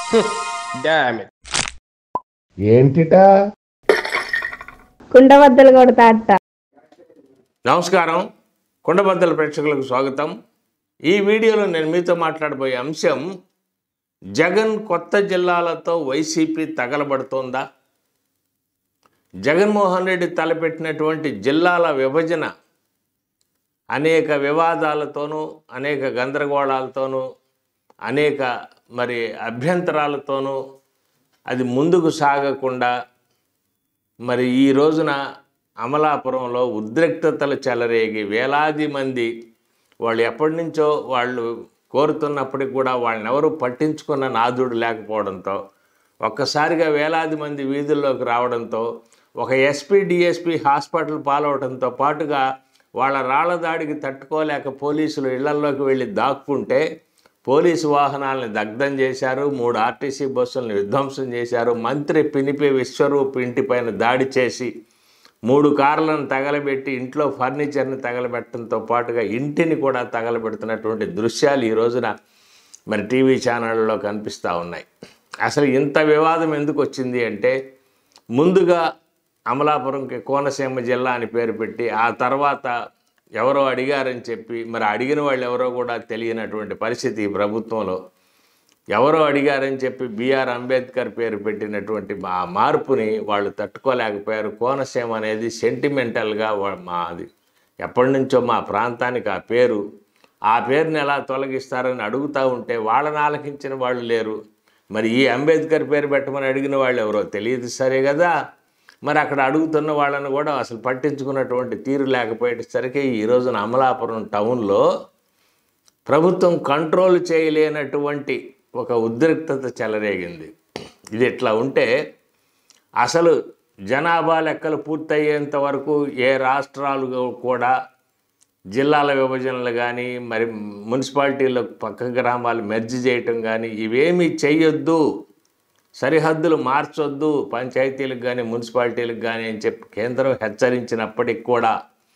damn it ఏంటిటా కుండబద్దలు కొడతా అట్ట నమస్కారం కుండబద్దల ప్రేక్షకులకు స్వాగతం ఈ వీడియోలో నేను మీతో మాట్లాడబోయే అంశం జగన్ కొత్త జిల్లాలతో వైసీపీ తగలబడుతోందా జగన్మోహన్ రెడ్డి తలపెట్టినటువంటి జిల్లాల విభజన అనేక వివాదాలతోనూ అనేక గందరగోళాలతోనూ అనేక మరి అభ్యంతరాలతోనూ అది ముందుకు సాగకుండా మరి ఈ రోజున అమలాపురంలో ఉద్రిక్తతలు చెలరేగి వేలాది మంది వాళ్ళు ఎప్పటి నుంచో వాళ్ళు కోరుతున్నప్పటికి కూడా వాళ్ళని ఎవరు పట్టించుకున్న నాదుడు లేకపోవడంతో ఒక్కసారిగా వేలాది మంది వీధుల్లోకి రావడంతో ఒక ఎస్పీ డిఎస్పీ హాస్పిటల్ పాలవడంతో పాటుగా వాళ్ళ రాళ్ల దాడికి తట్టుకోలేక పోలీసులు ఇళ్లల్లోకి వెళ్ళి దాక్కుంటే పోలీసు వాహనాలను దగ్ధం చేశారు మూడు ఆర్టీసీ బస్సులను విధ్వంసం చేశారు మంత్రి పినిపి విశ్వరూప్ ఇంటిపైన దాడి చేసి మూడు కార్లను తగలబెట్టి ఇంట్లో ఫర్నిచర్ని తగలబెట్టడంతో పాటుగా ఇంటిని కూడా తగలబెడుతున్నటువంటి దృశ్యాలు ఈ రోజున మరి టీవీ ఛానళ్ళలో కనిపిస్తూ ఉన్నాయి అసలు ఇంత వివాదం ఎందుకు వచ్చింది అంటే ముందుగా అమలాపురంకి కోనసీమ జిల్లా అని పేరు పెట్టి ఆ తర్వాత ఎవరో అడిగారని చెప్పి మరి అడిగిన వాళ్ళు ఎవరో కూడా తెలియనటువంటి పరిస్థితి ఈ ప్రభుత్వంలో ఎవరో అడిగారని చెప్పి బిఆర్ అంబేద్కర్ పేరు పెట్టినటువంటి ఆ మార్పుని వాళ్ళు తట్టుకోలేకపోయారు కోనసీమ అనేది సెంటిమెంటల్గా వా- మాది ఎప్పటి నుంచో మా ప్రాంతానికి ఆ పేరు ఆ పేరుని ఎలా తొలగిస్తారని అడుగుతూ ఉంటే వాళ్ళని ఆలకించిన వాళ్ళు లేరు మరి ఈ అంబేద్కర్ పేరు పెట్టమని అడిగిన వాళ్ళు ఎవరో తెలియదు సరే కదా మరి అక్కడ అడుగుతున్న వాళ్ళని కూడా అసలు పట్టించుకున్నటువంటి తీరు లేకపోయేసరికి ఈ రోజున అమలాపురం టౌన్లో ప్రభుత్వం కంట్రోల్ చేయలేనటువంటి ఒక ఉద్రిక్తత చెలరేగింది ఇది ఇట్లా ఉంటే అసలు జనాభా లెక్కలు పూర్తయ్యేంత వరకు ఏ రాష్ట్రాలు కూడా జిల్లాల విభజనలు కానీ మరి మున్సిపాలిటీలో పక్క గ్రామాలు మెర్జ్ చేయటం కానీ ఇవేమీ చెయ్యొద్దు సరిహద్దులు మార్చొద్దు పంచాయతీలకు కానీ మున్సిపాలిటీలకు కానీ అని చెప్పి కేంద్రం హెచ్చరించినప్పటికి కూడా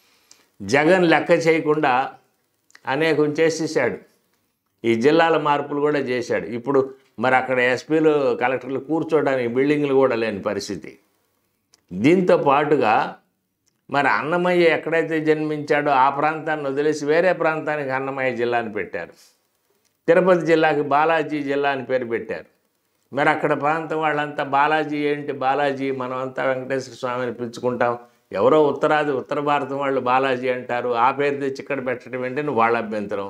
జగన్ లెక్క చేయకుండా అనేకం చేసేసాడు ఈ జిల్లాల మార్పులు కూడా చేశాడు ఇప్పుడు మరి అక్కడ ఎస్పీలు కలెక్టర్లు కూర్చోడానికి బిల్డింగ్లు కూడా లేని పరిస్థితి దీంతో పాటుగా మరి అన్నమయ్య ఎక్కడైతే జన్మించాడో ఆ ప్రాంతాన్ని వదిలేసి వేరే ప్రాంతానికి అన్నమయ్య జిల్లా అని పెట్టారు తిరుపతి జిల్లాకి బాలాజీ జిల్లా అని పేరు పెట్టారు మరి అక్కడ ప్రాంతం వాళ్ళంతా బాలాజీ ఏంటి బాలాజీ మనం అంతా వెంకటేశ్వర స్వామిని పిలుచుకుంటాం ఎవరో ఉత్తరాది ఉత్తర భారతం వాళ్ళు బాలాజీ అంటారు ఆ పేరు తెచ్చి ఇక్కడ పెట్టడం ఏంటని వాళ్ళ అభ్యంతరం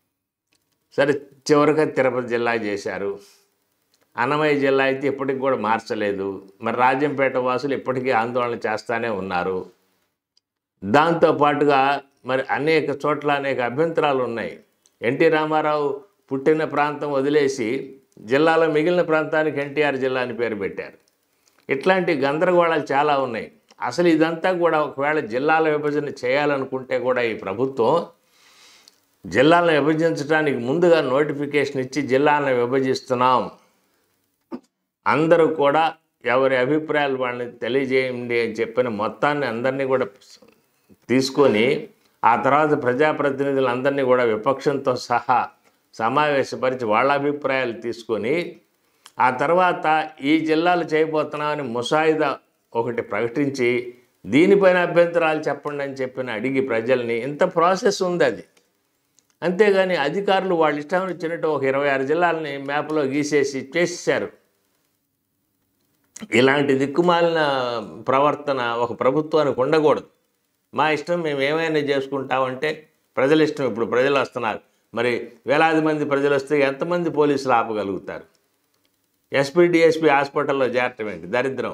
సరే చివరిగా తిరుపతి జిల్లా చేశారు అన్నమయ్య జిల్లా అయితే ఇప్పటికి కూడా మార్చలేదు మరి రాజంపేట వాసులు ఇప్పటికీ ఆందోళన చేస్తూనే ఉన్నారు దాంతో పాటుగా మరి అనేక చోట్ల అనేక అభ్యంతరాలు ఉన్నాయి ఎన్టీ రామారావు పుట్టిన ప్రాంతం వదిలేసి జిల్లాలో మిగిలిన ప్రాంతానికి ఎన్టీఆర్ జిల్లా అని పేరు పెట్టారు ఇట్లాంటి గందరగోళాలు చాలా ఉన్నాయి అసలు ఇదంతా కూడా ఒకవేళ జిల్లాల విభజన చేయాలనుకుంటే కూడా ఈ ప్రభుత్వం జిల్లాలను విభజించడానికి ముందుగా నోటిఫికేషన్ ఇచ్చి జిల్లాలను విభజిస్తున్నాం అందరూ కూడా ఎవరి అభిప్రాయాలు వాళ్ళని తెలియజేయండి అని చెప్పిన మొత్తాన్ని అందరినీ కూడా తీసుకొని ఆ తర్వాత ప్రజాప్రతినిధులు అందరినీ కూడా విపక్షంతో సహా సమావేశపరిచి వాళ్ళ అభిప్రాయాలు తీసుకొని ఆ తర్వాత ఈ జిల్లాలు చేయబోతున్నామని ముసాయిదా ఒకటి ప్రకటించి దీనిపైన అభ్యంతరాలు చెప్పండి అని చెప్పిన అడిగి ప్రజల్ని ఇంత ప్రాసెస్ ఉంది అది అంతేగాని అధికారులు వాళ్ళ ఇష్టం వచ్చినట్టు ఒక ఇరవై ఆరు జిల్లాలని మ్యాప్లో గీసేసి చేసేసారు ఇలాంటి దిక్కుమాలిన ప్రవర్తన ఒక ప్రభుత్వానికి ఉండకూడదు మా ఇష్టం మేము ఏమైనా చేసుకుంటామంటే ప్రజల ఇష్టం ఇప్పుడు ప్రజలు వస్తున్నారు మరి వేలాది మంది ప్రజలు వస్తే ఎంతమంది పోలీసులు ఆపగలుగుతారు ఎస్పీ డిఎస్పీ హాస్పిటల్లో చేరటం ఏంటి దరిద్రం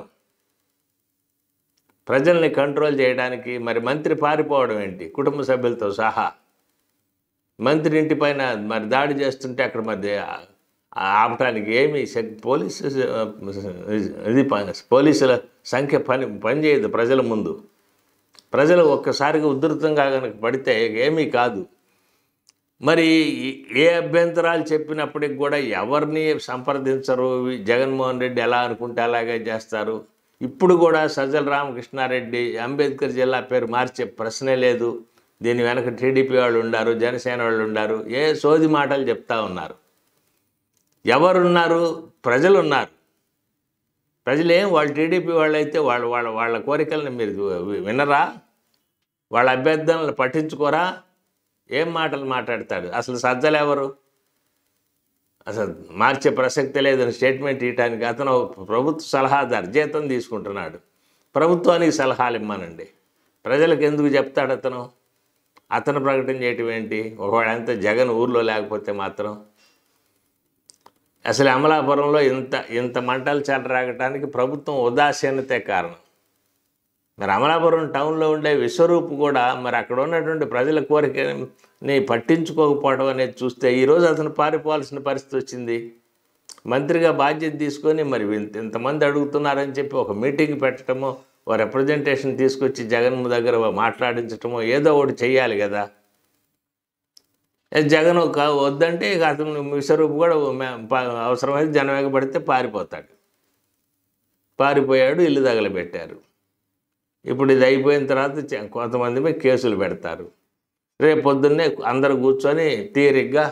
ప్రజల్ని కంట్రోల్ చేయడానికి మరి మంత్రి పారిపోవడం ఏంటి కుటుంబ సభ్యులతో సహా మంత్రి ఇంటి పైన మరి దాడి చేస్తుంటే అక్కడ మరి ఆ- ఆపటానికి ఏమి శక్- పోలీసు ఇది పని పోలీసుల సంఖ్య పని పనిచేయదు ప్రజల ముందు ప్రజలు ఒక్కసారిగా ఉధృతంగా కనుక పడితే ఏమీ కాదు మరి ఈ- ఏ అభ్యంతరాలు చెప్పినప్పటికి కూడా ఎవరిని సంప్రదించరు ఈ జగన్మోహన్ రెడ్డి ఎలా అనుకుంటే అలాగే చేస్తారు ఇప్పుడు కూడా సజ్జల రామకృష్ణారెడ్డి అంబేద్కర్ జిల్లా పేరు మార్చే ప్రశ్నే లేదు దీని వెనక టీడీపీ వాళ్ళు ఉన్నారు జనసేన వాళ్ళు ఉన్నారు ఏ సోది మాటలు చెప్తా ఉన్నారు ఎవరున్నారు ప్రజలు ఉన్నారు ప్రజలేం వాళ్ళు టీడీపీ వాళ్ళు అయితే వాళ్ళ వాళ్ళ వాళ్ళ కోరికలను మీరు వినరా వాళ్ళ అభ్యర్థనలు పట్టించుకోరా ఏం మాటలు మాట్లాడతాడు అసలు సజ్జలు ఎవరు అసలు మార్చే ప్రసక్తి లేదని స్టేట్మెంట్ ఇవ్వడానికి అతను ప్రభుత్వ సలహాదారు జీతం తీసుకుంటున్నాడు ప్రభుత్వానికి సలహాలు ఇమ్మనండి ప్రజలకు ఎందుకు చెప్తాడు అతను అతను ప్రకటన చేయటం ఏంటి ఒకవేళ అంత జగన్ ఊర్లో లేకపోతే మాత్రం అసలు అమలాపురంలో ఇంత ఇంత మంటలు చెలరాగటానికి ప్రభుత్వం ఉదాసీనతే కారణం మరి అమలాపురం టౌన్లో ఉండే విశ్వరూప్ కూడా మరి అక్కడ ఉన్నటువంటి ప్రజల కోరికని పట్టించుకోకపోవడం అనేది చూస్తే ఈరోజు అతను పారిపోవాల్సిన పరిస్థితి వచ్చింది మంత్రిగా బాధ్యత తీసుకొని మరి ఇంత ఇంతమంది అడుగుతున్నారని చెప్పి ఒక మీటింగ్ పెట్టడమో ఓ రిప్రజెంటేషన్ తీసుకొచ్చి జగన్ దగ్గర మాట్లాడించటమో ఏదో ఒకటి చెయ్యాలి కదా ఏ జగన్ ఒక వద్దంటే ఇక అతను విశ్వరూపు కూడా మే- ప- అవసరమైతే జనం ఎగబడితే పారిపోతాడు పారిపోయాడు ఇల్లు తగలబెట్టారు ఇప్పుడు ఇది అయిపోయిన తర్వాత చ- కొంతమంది మీద కేసులు పెడతారు రేపు పొద్దున్నే అందరు కూర్చొని తీరిగ్గా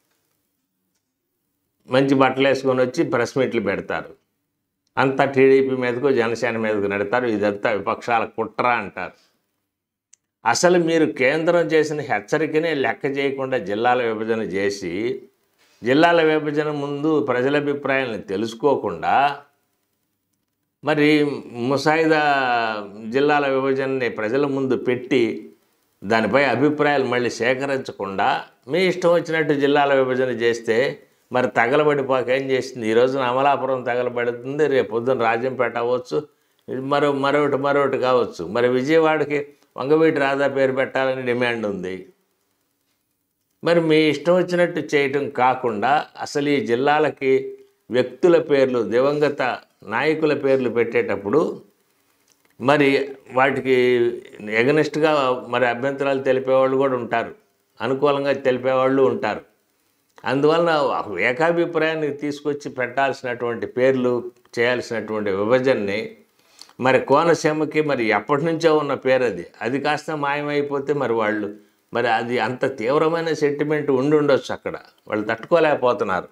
మంచి బట్టలు వేసుకొని వచ్చి ప్రెస్ మీట్లు పెడతారు అంతా టీడీపీ మీదకు జనసేన మీదకు నెడతారు ఇదంతా విపక్షాల కుట్ర అంటారు అసలు మీరు కేంద్రం చేసిన హెచ్చరికనే లెక్క చేయకుండా జిల్లాల విభజన చేసి జిల్లాల విభజన ముందు ప్రజల అభిప్రాయాలను తెలుసుకోకుండా మరి ముసాయిదా జిల్లాల విభజనని ప్రజల ముందు పెట్టి దానిపై అభిప్రాయాలు మళ్ళీ సేకరించకుండా మీ ఇష్టం వచ్చినట్టు జిల్లాల విభజన చేస్తే మరి తగలబడిపోక ఏం చేసింది ఈ రోజున అమలాపురం తగలబడుతుంది రేపు పొద్దున రాజంపేట అవ్వచ్చు మరో మరొకటి మరొకటి కావచ్చు మరి విజయవాడకి వంగవీటి రాధా పేరు పెట్టాలని డిమాండ్ ఉంది మరి మీ ఇష్టం వచ్చినట్టు చేయటం కాకుండా అసలు ఈ జిల్లాలకి వ్యక్తుల పేర్లు దివంగత నాయకుల పేర్లు పెట్టేటప్పుడు మరి వాటికి ఎగనిస్ట్గా మరి అభ్యంతరాలు తెలిపేవాళ్ళు కూడా ఉంటారు అనుకూలంగా తెలిపేవాళ్ళు ఉంటారు అందువలన ఒక ఏకాభిప్రాయాన్ని తీసుకొచ్చి పెట్టాల్సినటువంటి పేర్లు చేయాల్సినటువంటి విభజనని మరి కోనసీమకి మరి ఎప్పటి నుంచో ఉన్న పేరు అది అది కాస్త మాయమైపోతే మరి వాళ్ళు మరి అది అంత తీవ్రమైన సెంటిమెంట్ ఉండి ఉండొచ్చు అక్కడ వాళ్ళు తట్టుకోలేకపోతున్నారు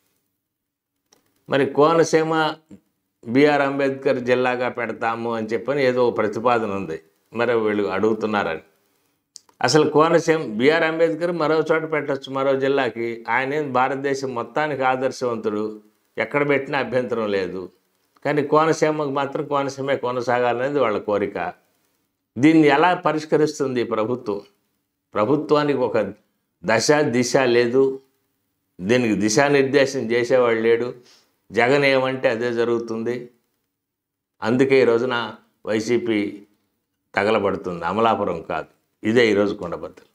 మరి కోనసీమ బిఆర్ అంబేద్కర్ జిల్లాగా పెడతాము అని చెప్పని ఏదో ప్రతిపాదన ఉంది మరి వీళ్ళు అడుగుతున్నారని అసలు కోనసీమ బిఆర్ అంబేద్కర్ మరో చోట పెట్టచ్చు మరో జిల్లాకి ఆయన ఏం భారతదేశం మొత్తానికి ఆదర్శవంతుడు ఎక్కడ పెట్టినా అభ్యంతరం లేదు కానీ కోనసీమకు మాత్రం కోనసీమే కొనసాగాలనేది వాళ్ళ కోరిక దీన్ని ఎలా పరిష్కరిస్తుంది ఈ ప్రభుత్వం ప్రభుత్వానికి ఒక దశ దిశ లేదు దీనికి దిశానిర్దేశం చేసేవాడు లేడు జగన్ ఏమంటే అదే జరుగుతుంది అందుకే ఈ రోజున వైసీపీ తగలబడుతుంది అమలాపురం కాదు ఇదే ఈరోజు కొండబద్దలు